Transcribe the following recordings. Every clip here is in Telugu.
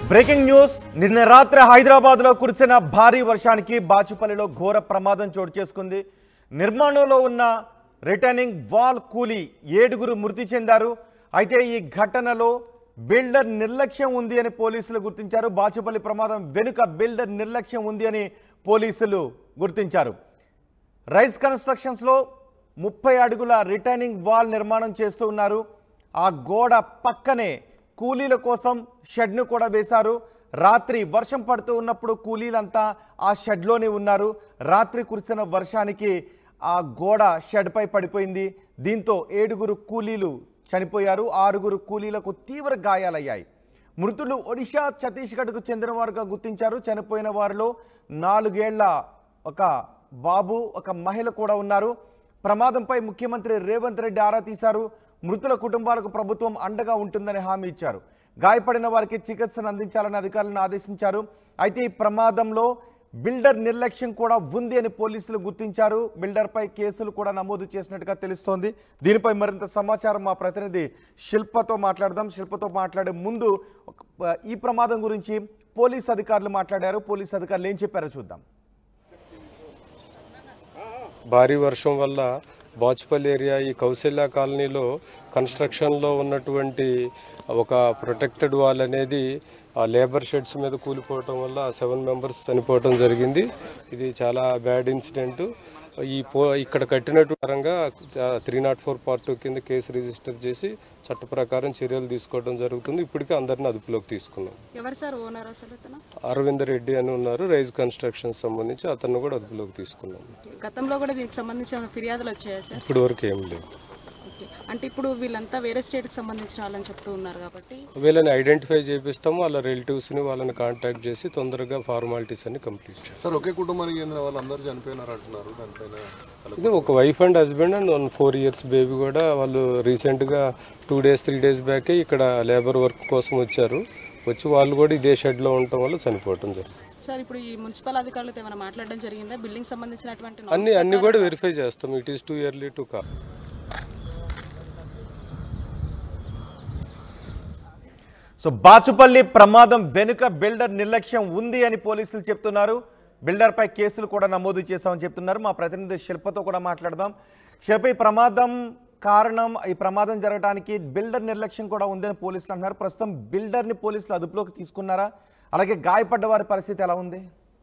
బ్రేకింగ్ న్యూస్ నిన్న రాత్రి హైదరాబాద్ లో కురిసిన భారీ వర్షానికి బాచుపల్లిలో ఘోర ప్రమాదం చోటు చేసుకుంది నిర్మాణంలో ఉన్న రిటర్నింగ్ వాల్ కూలీ ఏడుగురు మృతి చెందారు అయితే ఈ ఘటనలో బిల్డర్ నిర్లక్ష్యం ఉంది అని పోలీసులు గుర్తించారు బాచుపల్లి ప్రమాదం వెనుక బిల్డర్ నిర్లక్ష్యం ఉంది అని పోలీసులు గుర్తించారు రైస్ కన్స్ట్రక్షన్స్లో ముప్పై అడుగుల రిటర్నింగ్ వాల్ నిర్మాణం చేస్తూ ఉన్నారు ఆ గోడ పక్కనే కూలీల కోసం షెడ్ను కూడా వేశారు రాత్రి వర్షం పడుతూ ఉన్నప్పుడు కూలీలంతా ఆ షెడ్లోనే ఉన్నారు రాత్రి కురిసిన వర్షానికి ఆ గోడ షెడ్పై పడిపోయింది దీంతో ఏడుగురు కూలీలు చనిపోయారు ఆరుగురు కూలీలకు తీవ్ర గాయాలయ్యాయి మృతులు ఒడిషా ఛత్తీస్గఢ్కు చెందిన వారుగా గుర్తించారు చనిపోయిన వారిలో నాలుగేళ్ల ఒక బాబు ఒక మహిళ కూడా ఉన్నారు ప్రమాదంపై ముఖ్యమంత్రి రేవంత్ రెడ్డి ఆరా తీశారు మృతుల కుటుంబాలకు ప్రభుత్వం అండగా ఉంటుందని హామీ ఇచ్చారు గాయపడిన వారికి చికిత్సను అందించాలని అధికారులను ఆదేశించారు అయితే ఈ ప్రమాదంలో బిల్డర్ నిర్లక్ష్యం కూడా ఉంది అని పోలీసులు గుర్తించారు బిల్డర్పై కేసులు కూడా నమోదు చేసినట్టుగా తెలుస్తోంది దీనిపై మరింత సమాచారం మా ప్రతినిధి శిల్పతో మాట్లాడదాం శిల్పతో మాట్లాడే ముందు ఒక- ఈ ప్రమాదం గురించి పోలీస్ అధికారులు మాట్లాడారు పోలీస్ అధికారులు ఏం చెప్పారో చూద్దాం భారీ వర్షం వల్ల బాచుపల్లి ఏరియా ఈ కౌశల్య కాలనీలో కన్స్ట్రక్షన్లో ఉన్నటువంటి ఒక ప్రొటెక్టెడ్ వాల్ అనేది ఆ లేబర్ షెడ్స్ మీద కూలిపోవటం వల్ల సెవెన్ మెంబర్స్ చనిపోవటం జరిగింది ఇది చాలా బ్యాడ్ ఇన్సిడెంట్ ఈ పో ఇక్కడ కట్టినట్టు పరంగా three naught four part two కింద కేసు రిజిస్టర్ చేసి చట్ట ప్రకారం చర్యలు తీసుకోవడం జరుగుతుంది ఇప్పటికే అందరిని అదుపులోకి తీసుకున్నాం ఎవరు సార్ ఓనర్ అసలు అతను అరవింద్ రెడ్డి అని ఉన్నారు రైజ్ కన్స్ట్రక్షన్ సంబంధించి అతన్ని కూడా అదుపులోకి తీసుకున్నాం గతంలో కూడా దీనికి సంబంధించిన ఫిర్యాదులు వచ్చాయా సార్ ఇప్పటి వరకు ఏం లేదు ఓకే అంటే ఇప్పుడు వీళ్ళంతా వేరే స్టేట్కి సంబంధించిన వాళ్ళని చెప్తూ ఉన్నారు కాబట్టి వీళ్ళని ఐడెంటిఫై చేపిస్తాము వాళ్ళ రిలేటివ్స్ని వాళ్ళని కాంటాక్ట్ చేసి తొందరగా ఫార్మాలిటీస్ అన్ని కంప్లీట్ చేస్తాం సార్ ఒకే కుటుంబానికి చెందిన వాళ్ళందరూ చనిపోయినారు అంటున్నారు దానిపైన వాళ్ళ- ఇది ఒక wife and husband and one four years baby కూడా వాళ్ళు రీసెంట్గా టూ డేస్ త్రీ డేస్ బ్యాకే ఇక్కడ లేబర్ వర్క్ కోసం వచ్చారు వచ్చి వాళ్ళు కూడా ఇదే షెడ్లో ఉండటం వల్ల చనిపోవటం జరిగింది సార్ ఇప్పుడు ఈ మున్సిపల్ అధికారులతో ఏమైనా మాట్లాడడం జరిగిందా బిల్డింగ్ సంబంధించినటువంటి అన్ని అన్ని కూడా వెరిఫై చేస్తాం it is too early to కా సో బాచుపల్లి ప్రమాదం వెనుక బిల్డర్ నిర్లక్ష్యం ఉంది అని పోలీసులు చెప్తున్నారు బిల్డర్పై కేసులు కూడా నమోదు చేశామని చెప్తున్నారు మా ప్రతినిధి శిల్పతో కూడా మాట్లాడదాం శిల్ప ఈ ప్రమాదం కారణం ఈ ప్రమాదం జరగడానికి బిల్డర్ నిర్లక్ష్యం కూడా ఉందని పోలీసులు అంటున్నారు ప్రస్తుతం బిల్డర్ని పోలీసులు అదుపులోకి తీసుకున్నారా అలాగే గాయపడ్డ వారి పరిస్థితి ఎలా ఉంది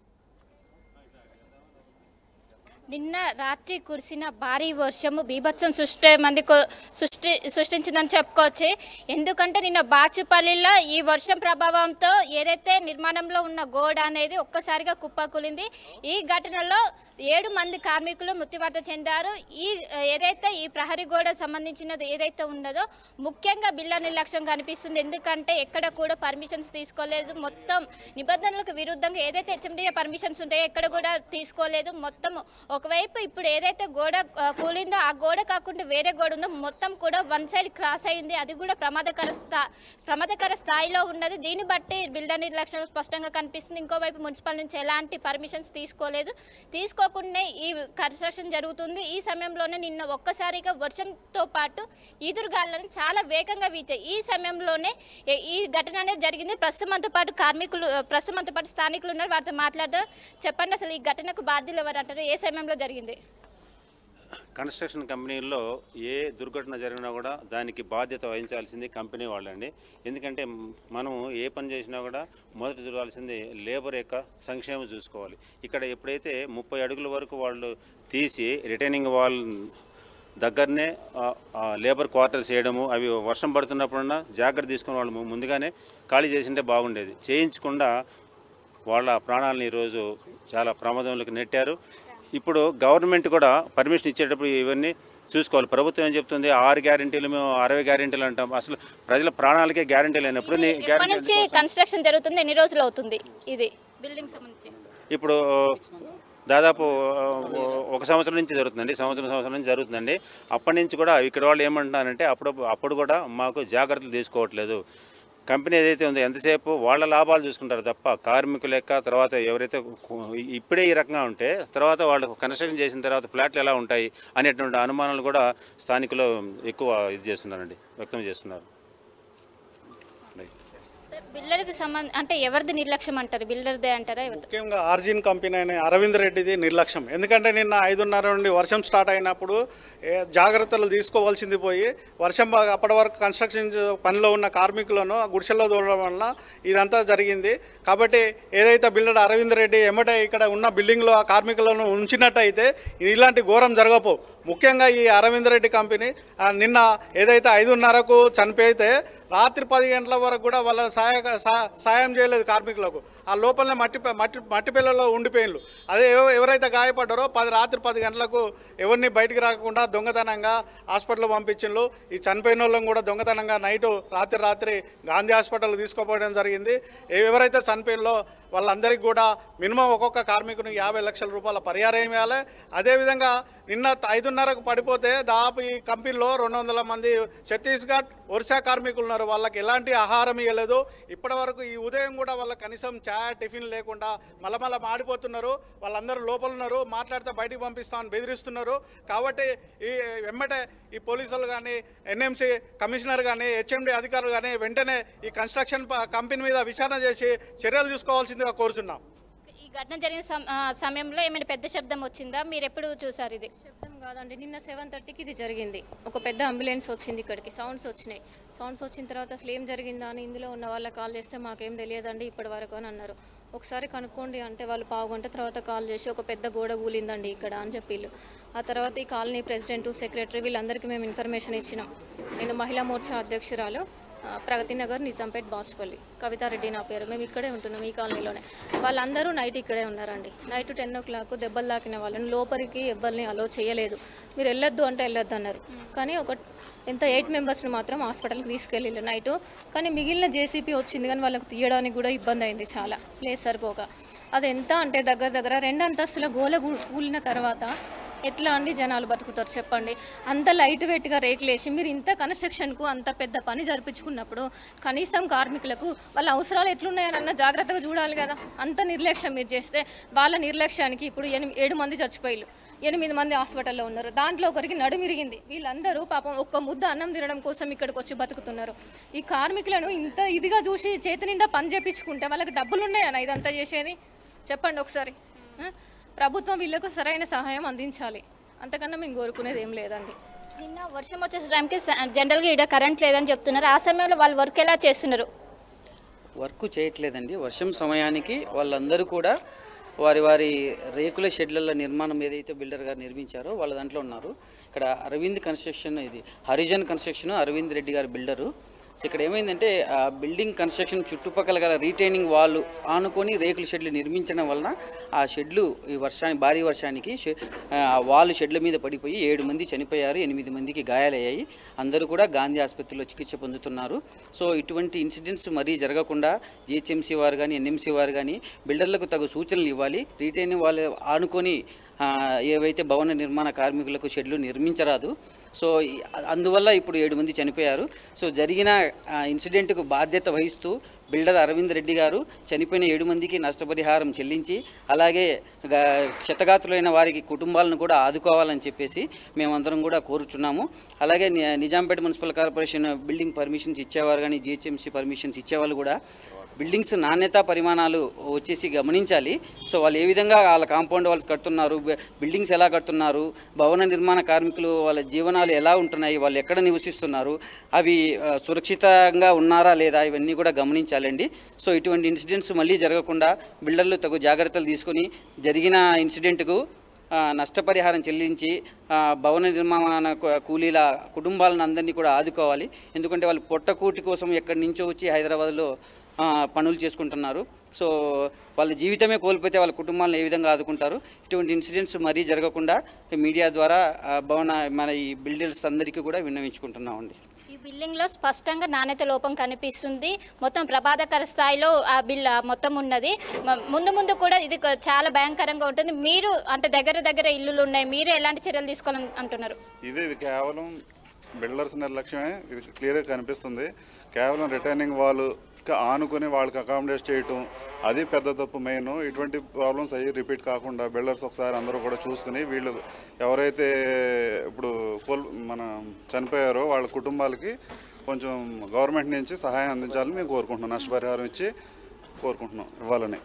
నిన్న రాత్రి కురిసిన భారీ వర్షము బీభత్సం సృష్టి మంది కొ- సృష్టి సృష్టించిందని చెప్పుకోవచ్చు ఎందుకంటే నిన్న బాచుపల్లిలో ఈ వర్షం ప్రభావంతో ఏదైతే నిర్మాణంలో ఉన్న గోడ అనేది ఒక్కసారిగా కుప్పకూలింది ఈ ఘటనలో ఏడు మంది కార్మికులు మృత్యువాత చెందారు ఈ ఏదైతే ఈ ప్రహరీ గోడ సంబంధించినది ఏదైతే ఉన్నదో ముఖ్యంగా బిల్ల నిర్లక్ష్యం కనిపిస్తుంది ఎందుకంటే ఎక్కడ కూడా పర్మిషన్స్ తీసుకోలేదు మొత్తం నిబంధనలకు విరుద్ధంగా ఏదైతే హెచ్ఎండిఏ పర్మిషన్స్ ఉంటాయో ఎక్కడ కూడా తీసుకోలేదు మొత్తం ఒకవైపు ఇప్పుడు ఏదైతే గోడ ఆ, కూలిందో ఆ గోడ కాకుండా వేరే గోడ ఉందో మొత్తం కూడా వన్ సైడ్ క్రాస్ అయింది అది కూడా ప్రమాదకర స్థా ప్రమాదకర స్థాయిలో ఉన్నది దీన్ని బట్టి బిల్డర్ నిర్లక్ష్యం స్పష్టంగా కనిపిస్తుంది ఇంకోవైపు మున్సిపల్ నుంచి ఎలాంటి పర్మిషన్స్ తీసుకోలేదు తీసుకోకుండా ఈ కన్స్ట్రక్షన్ జరుగుతుంది ఈ సమయంలోనే నిన్న ఒక్కసారిగా వర్షంతో పాటు ఈదురుగాలను చాలా వేగంగా వీచాయి ఈ సమయంలోనే ఏ- ఈ ఘటన అనేది జరిగింది ప్రస్తుతం మనతో పాటు కార్మికులు ప్రస్తుతం మనతో పాటు స్థానికులు ఉన్నారు వారితో మాట్లాడదాం చెప్పండి అసలు ఈ ఘటనకు బాధ్యులు ఎవరు అంటారు ఏ సమయంలో జరిగింది కన్స్ట్రక్షన్ కంపెనీల్లో ఏ దుర్ఘటన జరిగినా కూడా దానికి బాధ్యత వహించాల్సింది కంపెనీ వాళ్ళండి ఎందుకంటే మ్, మనం ఏ పని చేసినా కూడా మొదట చూడాల్సింది లేబర్ యొక్క సంక్షేమం చూసుకోవాలి ఇక్కడ ఎప్పుడైతే ముప్పై అడుగుల వరకు వాళ్ళు తీసి రిటైనింగ్ వాల్ దగ్గరనే ఆ, ఆ లేబర్ క్వార్టర్స్ చేయడము అవి వర్షం పడుతున్నప్పుడన్నా జాగ్రత్త తీసుకుని వాళ్ళు ము- ముందుగానే ఖాళీ చేసింటే బాగుండేది చేయించకుండా వాళ్ళ ప్రాణాలను ఈరోజు చాలా ప్రమాదంలోకి నెట్టారు ఇప్పుడు గవర్నమెంట్ కూడా పర్మిషన్ ఇచ్చేటప్పుడు ఇవన్నీ చూసుకోవాలి ప్రభుత్వం ఏం చెప్తుంది ఆరు గ్యారెంటీలు మేము అరవై గ్యారెంటీలు అంటాం అసలు ప్రజల ప్రాణాలకే గ్యారెంటీ లేనప్పుడు నీ ఎప్పటి గ్యారెంటీ నుంచి కన్స్ట్రక్షన్ జరుగుతుంది ఎన్ని రోజులు అవుతుంది ఇది బిల్డింగ్ సంబంధించి ఇప్పుడు దాదాపు ఆ, ఒక సంవత్సరం నుంచి జరుగుతుందండి సంవత్సరం సంవత్సరం నుంచి జరుగుతుందండి అప్పటి నుంచి కూడా ఇక్కడ వాళ్ళు ఏమంటున్నారంటే అప్పుడు అప్పుడు కూడా మాకు జాగ్రత్తలు తీసుకోవట్లేదు కంపెనీ ఏదైతే ఉందో ఎంతసేపు వాళ్ళ లాభాలు చూసుకుంటారు తప్ప కార్మికుల యొక్క తర్వాత ఎవరైతే కు- ఇప్పుడే ఈ రకంగా ఉంటే తర్వాత వాళ్ళు కన్స్ట్రక్షన్ చేసిన తర్వాత ఫ్లాట్లు ఎలా ఉంటాయి అనేటువంటి అనుమానాలు కూడా స్థానికులు ఎక్కువ ఇది చేస్తున్నారండి వ్యక్తం చేస్తున్నారు రైట్. సార్ బిల్డర్కి సంబంధ అంటే ఎవరిది నిర్లక్ష్యం అంటారు బిల్డర్దే అంటారా ఎవరిది ముఖ్యంగా ఆర్జిన్ కంపెనీ అనే అరవింద్ రెడ్డిది నిర్లక్ష్యం ఎందుకంటే నిన్న ఐదున్నర నుండి వర్షం స్టార్ట్ అయినప్పుడు ఏ జాగ్రత్తలు తీసుకోవాల్సింది పోయి వర్షం బాగా అప్పటి వరకు కన్స్ట్రక్షన్ పనిలో ఉన్న కార్మికులను ఆ గుడిసెల్లో దూడడం వల్ల ఇదంతా జరిగింది కాబట్టి ఏదైతే బిల్డర్ అరవింద్ రెడ్డి ఎమ్మటే ఇక్కడ ఉన్న బిల్డింగ్లో ఆ కార్మికులను ఉంచినట్టయితే ఇలాంటి ఘోరం జరగపో ముఖ్యంగా ఈ అరవింద్ రెడ్డి కంపెనీ ఆ, నిన్న ఏదైతే ఐదున్నరకు చనిపోయితే రాత్రి పది గంటల వరకు కూడా వాళ్ళ సహాయ సహా- సాయం చేయలేదు కార్మికులకు ఆ లోపలనే మట్టి ప- మట్టి మట్టి పిల్లల్లో ఉండిపోయిన్లు అదే ఎవ- ఎవరైతే గాయపడ్డారో పది రాత్రి పది గంటలకు ఎవరిని బయటికి రాకుండా దొంగతనంగా హాస్పిటల్ పంపించిండ్రు ఈ చనిపోయిన వాళ్ళని కూడా దొంగతనంగా నైట్ రాత్రి రాత్రి గాంధీ హాస్పిటల్ తీసుకుపోవడం జరిగింది ఎ- ఎవరైతే చనిపోయినలో వాళ్ళందరికీ కూడా మినిమం ఒక్కొక్క కార్మికునికి యాభై లక్షల రూపాయల పరిహారం ఇవ్వాలి అదేవిధంగా నిన్న ఐదున్నరకు పడిపోతే దాదాపు ఈ కంపెనీలో రెండు వందల మంది ఛత్తీస్గఢ్ ఒరిస్సా కార్మికులు ఉన్నారు వాళ్ళకి ఎలాంటి ఆహారం ఇవ్వలేదు ఇప్పటి వరకు ఈ ఉదయం కూడా వాళ్ళకి కనీసం ఛాయ్ టిఫిన్ లేకుండా మళ్ళా మళ్ళా మాడిపోతున్నారు వాళ్ళందరూ లోపల ఉన్నారు మాట్లాడితే బయటికి పంపిస్తామని బెదిరిస్తున్నారు కాబట్టి ఈ వెంబటే ఈ పోలీసులు కానీ ఎన్ఎంసీ కమిషనర్ కానీ హెచ్ఎండి అధికారులు కానీ వెంటనే ఈ కన్స్ట్రక్షన్ ప- కంపెనీ మీద విచారణ చేసి చర్యలు తీసుకోవాల్సిందిగా కోరుచున్నాం ఈ ఘటన జరిగిన సమ- ఆ, సమయంలో ఏమైనా పెద్ద శబ్దం వచ్చిందా మీరు ఎప్పుడు చూసారు ఇది శబ్దం కాదండి నిన్న సెవెన్ థర్టీకి ఇది జరిగింది ఒక పెద్ద అంబులెన్స్ వచ్చింది ఇక్కడికి సౌండ్స్ వచ్చినాయి సౌండ్స్ వచ్చిన తర్వాత అసలు ఏం జరిగిందా అని ఇందులో ఉన్న వాళ్ళకి కాల్ చేస్తే మాకేం తెలియదండి ఇప్పటి వరకు అని అన్నారు ఒకసారి కనుక్కోండి అంటే వాళ్ళు పావు గంట తర్వాత కాల్ చేసి ఒక పెద్ద గోడ కూలిందండి ఇక్కడ అని చెప్పిళ్ళు ఆ తర్వాత ఈ కాలనీ ప్రెసిడెంట్ సెక్రటరీ వీళ్ళందరికీ మేము ఇన్ఫర్మేషన్ ఇచ్చినాం నేను మహిళా మోర్చా అధ్యక్షురాలు ఆ, ప్రగతి నగర్ నిజాంపేట్ బాచుపల్లి కవితారెడ్డి నా పేరు మేము ఇక్కడే ఉంటున్నాం ఈ కాలనీలోనే వాళ్ళందరూ నైట్ ఇక్కడే ఉన్నారండి నైట్ టెన్ ఓ క్లాక్ దెబ్బలు తాకిన వాళ్ళని లోపలికి ఎవరిని అలో చేయలేదు మీరు వెళ్ళొద్దు అంటే వెళ్ళొద్దు అన్నారు కానీ ఒక ఎంత ఎయిట్ మెంబర్స్ని మాత్రం హాస్పిటల్కి తీసుకెళ్ళిళ్ళు నైట్ కానీ మిగిలిన జేసీపీ వచ్చింది కానీ వాళ్ళకి తీయడానికి కూడా ఇబ్బంది అయింది చాలా ప్లేస్ సరిపోక అది ఎంత అంటే దగ్గర దగ్గర రెండు అంతస్తుల గోల కూ- కూలిన తర్వాత ఎట్లా అండి జనాలు బతుకుతారు చెప్పండి అంత లైట్ వెయిట్గా రేకులేసి మీరు ఇంత కన్స్ట్రక్షన్కు అంత పెద్ద పని జరిపించుకున్నప్పుడు కనీసం కార్మికులకు వాళ్ళ అవసరాలు ఎట్లున్నాయని అన్న జాగ్రత్తగా చూడాలి కదా అంత నిర్లక్ష్యం మీరు చేస్తే వాళ్ళ నిర్లక్ష్యానికి ఇప్పుడు ఎనిమిది ఏడు మంది చచ్చిపోయారు ఎనిమిది మంది హాస్పిటల్లో ఉన్నారు దాంట్లో ఒకరికి నడుమిరిగింది వీళ్ళందరూ పాపం ఒక్క ముద్ద అన్నం తినడం కోసం ఇక్కడికి వచ్చి బతుకుతున్నారు ఈ కార్మికులను ఇంత ఇదిగా చూసి చేతి నిండా పని చేపించుకుంటే వాళ్ళకి డబ్బులు ఉన్నాయన్న ఇదంతా చేసేది చెప్పండి ఒకసారి ఆ? ప్రభుత్వం వీళ్ళకు సరైన సహాయం అందించాలి అంతకన్నా మేము కోరుకునేది ఏం లేదండి నిన్న వర్షం వచ్చే టైంకి స- జనరల్గా ఇక్కడ కరెంట్ లేదని చెప్తున్నారు ఆ సమయంలో వాళ్ళు వర్క్ ఎలా చేస్తున్నారు వర్క్ చేయట్లేదండి వర్షం సమయానికి వాళ్ళందరూ కూడా వారి వారి రేకుల షెడ్ల నిర్మాణం ఏదైతే బిల్డర్ గారు నిర్మించారో వాళ్ళ దాంట్లో ఉన్నారు ఇక్కడ అరవింద్ కన్స్ట్రక్షన్ ఇది హరిజన్ కన్స్ట్రక్షన్ అరవింద్ రెడ్డి గారి బిల్డరు సో ఇక్కడ ఏమైందంటే ఆ బిల్డింగ్ కన్స్ట్రక్షన్ చుట్టుపక్కల గల రీటైనింగ్ వాళ్ళు ఆనుకొని రేకుల షెడ్లు నిర్మించడం వలన ఆ షెడ్లు ఈ వర్షానికి భారీ వర్షానికి షె- ఆ వాళ్ళు షెడ్ల మీద పడిపోయి ఏడు మంది చనిపోయారు ఎనిమిది మందికి గాయాలయ్యాయి అందరూ కూడా గాంధీ ఆసుపత్రిలో చికిత్స పొందుతున్నారు సో ఇటువంటి ఇన్సిడెంట్స్ మరీ జరగకుండా జిహెచ్ఎంసీ వారు కానీ ఎన్ఎంసీ వారు కానీ బిల్డర్లకు తగు సూచనలు ఇవ్వాలి రీటైనింగ్ వాళ్ళు ఆనుకొని ఆ, ఏవైతే భవన నిర్మాణ కార్మికులకు షెడ్లు నిర్మించరాదు సో ఈ- అందువల్ల ఇప్పుడు ఏడు మంది చనిపోయారు సో జరిగిన ఆ, ఇన్సిడెంట్కు బాధ్యత వహిస్తూ బిల్డర్ అరవింద్ రెడ్డి గారు చనిపోయిన ఏడు మందికి నష్టపరిహారం చెల్లించి అలాగే గా- క్షతగాతులైన వారికి కుటుంబాలను కూడా ఆదుకోవాలని చెప్పేసి మేమందరం కూడా కోరుచున్నాము అలాగే ని- Nizampet municipal corporation building permissions ఇచ్చేవారు కానీ జిహెచ్ఎంసీ పర్మిషన్స్ ఇచ్చేవాళ్ళు కూడా బిల్డింగ్స్ నాణ్యత పరిమాణాలు వచ్చేసి గమనించాలి సో వాళ్ళు ఏ విధంగా వాళ్ళ కాంపౌండ్ వాళ్ళు కడుతున్నారు బి- బిల్డింగ్స్ ఎలా కడుతున్నారు భవన నిర్మాణ కార్మికులు వాళ్ళ జీవనాలు ఎలా ఉంటున్నాయి వాళ్ళు ఎక్కడ నివసిస్తున్నారు అవి ఆ, సురక్షితంగా ఉన్నారా లేదా ఇవన్నీ కూడా గమనించాలండి సో ఇటువంటి ఇన్సిడెంట్స్ మళ్ళీ జరగకుండా బిల్డర్లు తగు జాగ్రత్తలు తీసుకొని జరిగిన ఇన్సిడెంట్కు ఆ, నష్టపరిహారం చెల్లించి ఆ, భవన నిర్మాణ కు- కూలీల కుటుంబాలను అందరినీ కూడా ఆదుకోవాలి ఎందుకంటే వాళ్ళు పొట్టకూటి కోసం ఎక్కడి నుంచో వచ్చి హైదరాబాద్లో ఆ, పనులు చేసుకుంటున్నారు సో వాళ్ళ జీవితమే కోల్పోతే వాళ్ళ కుటుంబాలను ఏ విధంగా ఆదుకుంటారు ఇటువంటి ఇన్సిడెంట్స్ మరీ జరగకుండా ఈ మీడియా ద్వారా ఆ, భవన మన ఈ బిల్డర్స్ అందరికీ కూడా విన్నవించుకుంటున్నామండి ఈ బిల్డింగ్లో స్పష్టంగా నాణ్యత లోపం కనిపిస్తుంది మొత్తం ప్రమాదకర స్థాయిలో ఆ బిల్ ఆ మొత్తం ఉన్నది మ- ముందు ముందు కూడా ఇది కొ- చాలా భయంకరంగా ఉంటుంది మీరు అంటే దగ్గర దగ్గర ఇల్లులు ఉన్నాయి మీరు ఎలాంటి చర్యలు తీసుకోవాలని అంటున్నారు ఇది ఇది కేవలం బిల్డర్స్ నిర్లక్ష్యమే ఇది క్లియర్గా కనిపిస్తుంది కేవలం రిటర్నింగ్ వాళ్ళు ఆనుకొని వాళ్ళకి అకామిడేట్ చేయటం అది పెద్ద తప్పు మెయిన్ ఇటువంటి ప్రాబ్లమ్స్ అయ్యి రిపీట్ కాకుండా బిల్డర్స్ ఒకసారి అందరూ కూడా చూసుకుని వీళ్ళు ఎవరైతే ఇప్పుడు కోల్ మన చనిపోయారో వాళ్ళ కుటుంబాలకి కొంచెం గవర్నమెంట్ నుంచి సహాయం అందించాలని మేము కోరుకుంటున్నాం నష్టపరిహారం ఇచ్చి కోరుకుంటున్నాం ఇవ్వాలని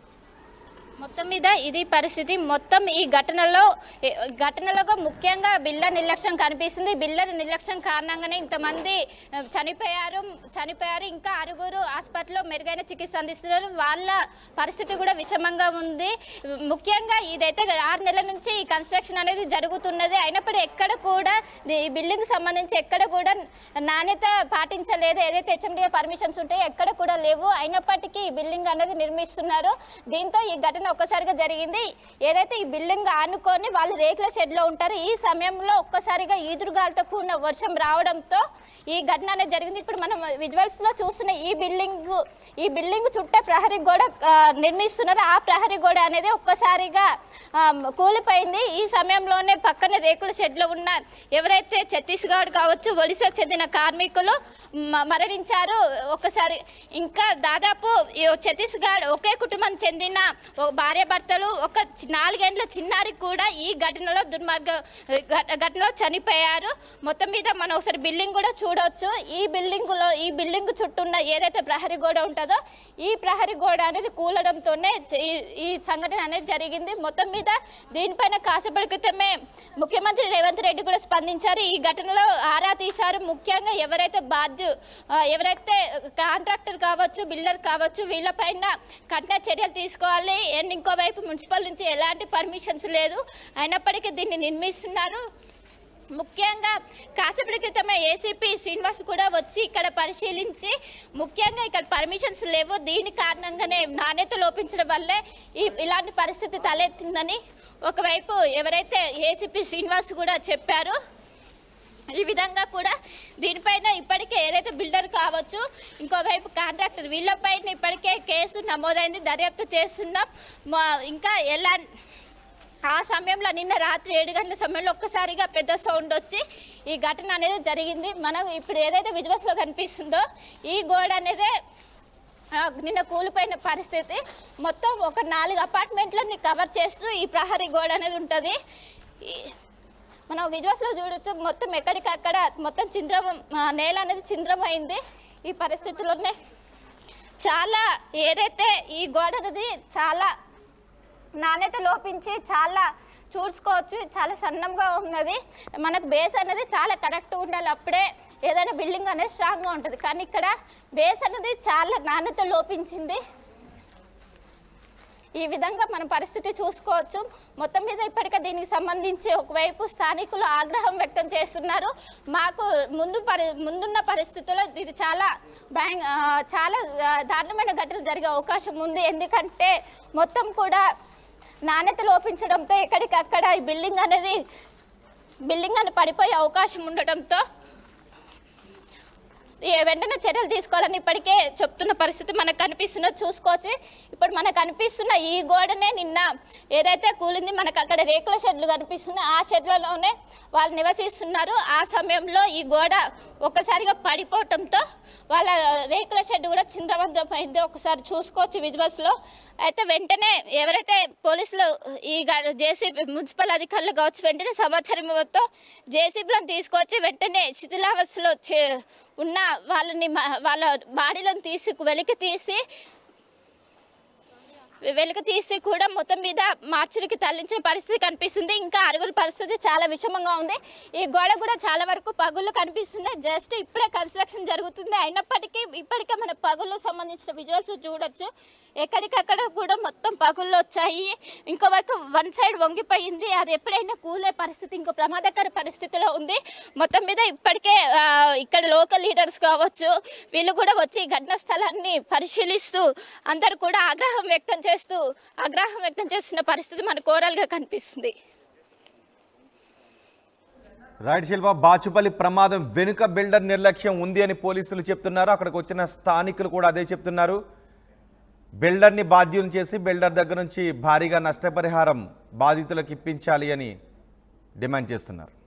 మొత్తం మీద ఇది పరిస్థితి మొత్తం ఈ ఘటనలో ఏ- ఘటనలో ముఖ్యంగా బిల్డర్ నిర్లక్ష్యం కనిపిస్తుంది బిల్డర్ నిర్లక్ష్యం కారణంగానే ఇంతమంది ఆ, చనిపోయారు చనిపోయారు ఇంకా ఆరుగురు హాస్పిటల్లో మెరుగైన చికిత్స అందిస్తున్నారు వాళ్ళ పరిస్థితి కూడా విషమంగా ఉంది ముఖ్యంగా ఇదైతే ఆరు నెలల నుంచి ఈ కన్స్ట్రక్షన్ అనేది జరుగుతున్నది అయినప్పుడు ఎక్కడ కూడా ఈ బిల్డింగ్ సంబంధించి ఎక్కడ కూడా నాణ్యత పాటించలేదు ఏదైతే హెచ్ఎండిఏ పర్మిషన్స్ ఉంటాయో ఎక్కడ కూడా లేవు అయినప్పటికీ ఈ బిల్డింగ్ అనేది నిర్మిస్తున్నారు దీంతో ఈ ఘటన ఒక్కసారిగా జరిగింది ఏదైతే ఈ బిల్డింగ్ ఆనుకొని వాళ్ళు రేకుల షెడ్ లో ఉంటారు ఈ సమయంలో ఒక్కసారిగా ఈదురుగాలతో కూడిన వర్షం రావడంతో ఈ ఘటన అనేది జరిగింది ఇప్పుడు మనం విజువల్స్ లో చూస్తున్న ఈ బిల్డింగ్ ఈ బిల్డింగ్ చుట్టే ప్రహరీ గోడ ఆ, నిర్మిస్తున్నారు ఆ ప్రహరీ గోడ అనేది ఒక్కసారిగా ఆ, కూలిపోయింది ఈ సమయంలోనే పక్కన రేకుల షెడ్ లో ఉన్న ఎవరైతే ఛత్తీస్గఢ్ కావచ్చు ఒడిశా చెందిన కార్మికులు మ- మరణించారు ఒకసారి ఇంకా దాదాపు ఈ ఛత్తీస్గఢ్ ఒకే కుటుంబం చెందిన ఓ భార్య భర్తలు ఒక చి- నాలుగేండ్ల చిన్నారి కూడా ఈ ఘటనలో దుర్మార్గ ఘట- ఘటనలో చనిపోయారు మొత్తం మీద మనం ఒకసారి బిల్డింగ్ కూడా చూడొచ్చు ఈ బిల్డింగ్ లో ఈ బిల్డింగ్ చుట్టూ ఉన్న ఏదైతే ప్రహరీ గోడ ఉంటుందో ఈ ప్రహరీ గోడ అనేది కూలడంతోనే చ- ఈ- ఈ సంఘటన అనేది జరిగింది మొత్తం మీద దీనిపైన కాసేపటి క్రితమే ముఖ్యమంత్రి రేవంత్ రెడ్డి కూడా స్పందించారు ఈ ఘటనలో ఆరా తీశారు ముఖ్యంగా ఎవరైతే బాధ్యు ఆ, ఎవరైతే కాంట్రాక్టర్ కావచ్చు బిల్డర్ కావచ్చు వీళ్ళపైన కఠిన చర్యలు తీసుకోవాలి అండ్ ఇంకోవైపు మున్సిపల్ నుంచి ఎలాంటి పర్మిషన్స్ లేదు అయినప్పటికీ దీన్ని నిర్మిస్తున్నారు ముఖ్యంగా కాసేపటి క్రితమే ఏసీపీ శ్రీనివాస్ కూడా వచ్చి ఇక్కడ పరిశీలించి ముఖ్యంగా ఇక్కడ పర్మిషన్స్ లేవు దీని కారణంగానే నాణ్యత లోపించడం వల్లే ఈ ఇలాంటి పరిస్థితి తలెత్తిందని ఒకవైపు ఎవరైతే ఏసీపీ శ్రీనివాస్ కూడా చెప్పారు ఈ విధంగా కూడా దీనిపైన ఇప్పటికే ఏదైతే బిల్డర్ కావచ్చు ఇంకోవైపు కాంట్రాక్టర్ వీళ్ళపైన ఇప్పటికే కేసు నమోదైంది దర్యాప్తు చేస్తున్నాం మా- ఇంకా ఎలా ఆ సమయంలో నిన్న రాత్రి ఏడు గంటల సమయంలో ఒక్కసారిగా పెద్ద సౌండ్ వచ్చి ఈ ఘటన అనేది జరిగింది మనం ఇప్పుడు ఏదైతే విజువల్స్లో కనిపిస్తుందో ఈ గోడ అనేది ఆ, నిన్న కూలిపోయిన పరిస్థితి మొత్తం ఒక నాలుగు అపార్ట్మెంట్లని కవర్ చేస్తూ ఈ ప్రహరీ గోడ అనేది ఉంటుంది ఈ- మనం విజువల్స్లో చూడొచ్చు మొత్తం ఎక్కడికక్కడ మొత్తం చింద్రం ఆ, నేల అనేది చింద్రమైంది ఈ పరిస్థితుల్లోనే చాలా ఏదైతే ఈ గోడ అనేది చాలా నాణ్యత లోపించి చాలా చూసుకోవచ్చు చాలా సన్నంగా ఉన్నది మనకు బేస్ అనేది చాలా కరెక్ట్గా ఉండాలి అప్పుడే ఏదైనా బిల్డింగ్ అనేది స్ట్రాంగ్గా ఉంటుంది కానీ ఇక్కడ బేస్ అనేది చాలా నాణ్యత లోపించింది ఈ విధంగా మన పరిస్థితి చూసుకోవచ్చు మొత్తం మీద ఇప్పటికే దీనికి సంబంధించి ఒకవైపు స్థానికులు ఆగ్రహం వ్యక్తం చేస్తున్నారు మాకు ముందు పరి ముందున్న పరిస్థితుల్లో ఇది చాలా బ్యాంగ్ ఆ, చాలా ఆ, దారుణమైన ఘటన జరిగే అవకాశం ఉంది ఎందుకంటే మొత్తం కూడా నాణ్యత లోపించడంతో ఎక్కడికక్కడ ఈ బిల్డింగ్ అనేది బిల్డింగ్ అని పడిపోయే అవకాశం ఉండటంతో ఈ వెంటనే చర్యలు తీసుకోవాలని ఇప్పటికే చెప్తున్న పరిస్థితి మనకు కనిపిస్తున్నది చూసుకోవచ్చు ఇప్పుడు మనకు కనిపిస్తున్న ఈ గోడనే నిన్న ఏదైతే కూలింది మనకు అక్కడ రేకుల షెడ్లు కనిపిస్తున్నాయి ఆ షెడ్లలోనే వాళ్ళు నివసిస్తున్నారు ఆ సమయంలో ఈ గోడ ఒక్కసారిగా పడిపోవటంతో వాళ్ళ రేకుల షెడ్ కూడా చింద్రవంద్రమైంది ఒకసారి చూసుకోవచ్చు విజువల్స్లో అయితే వెంటనే ఎవరైతే పోలీసులు ఈ జేసీబీ మున్సిపల్ అధికారులు కావచ్చు వెంటనే సమాచారం ఇవ్వడంతో జేసీబీలను తీసుకొచ్చి వెంటనే శిథిలావస్థలో చే ఉన్న వాళ్ళని మ- వాళ్ళ బాడీలను తీసి వెలికి తీసి వెలుగు తీసి కూడా మొత్తం మీద మార్చుడికి తరలించిన పరిస్థితి కనిపిస్తుంది ఇంకా అరుగురు పరిస్థితి చాలా విషమంగా ఉంది ఈ గోడ కూడా చాలా వరకు పగుళ్ళు కనిపిస్తున్నాయి జస్ట్ ఇప్పుడే కన్స్ట్రక్షన్ జరుగుతుంది అయినప్పటికీ ఇప్పటికే మన పగుళ్ళు సంబంధించిన విజువల్స్ చూడొచ్చు ఎక్కడికక్కడ కూడా మొత్తం పగుళ్ళు వచ్చాయి ఇంకోవైపు వన్ సైడ్ వంగిపోయింది అది ఎప్పుడైనా కూలే పరిస్థితి ఇంకో ప్రమాదకర పరిస్థితిలో ఉంది మొత్తం మీద ఇప్పటికే ఆ, ఇక్కడ లోకల్ లీడర్స్ కావచ్చు వీళ్ళు కూడా వచ్చి ఈ ఘటనా స్థలాన్ని పరిశీలిస్తూ అందరూ కూడా ఆగ్రహం వ్యక్తం చేస్తూ ఆగ్రహం వ్యక్తం చేస్తున్న పరిస్థితి మనకు ఓవరాల్గా కనిపిస్తుంది రైట్ శిల్ప బాచుపల్లి ప్రమాదం వెనుక బిల్డర్ నిర్లక్ష్యం ఉంది అని పోలీసులు చెప్తున్నారు అక్కడికి వచ్చిన స్థానికులు కూడా అదే చెప్తున్నారు బిల్డర్ని బాధ్యులు చేసి బిల్డర్ దగ్గర నుంచి భారీగా నష్టపరిహారం బాధితులకు ఇప్పించాలి అని డిమాండ్ చేస్తున్నారు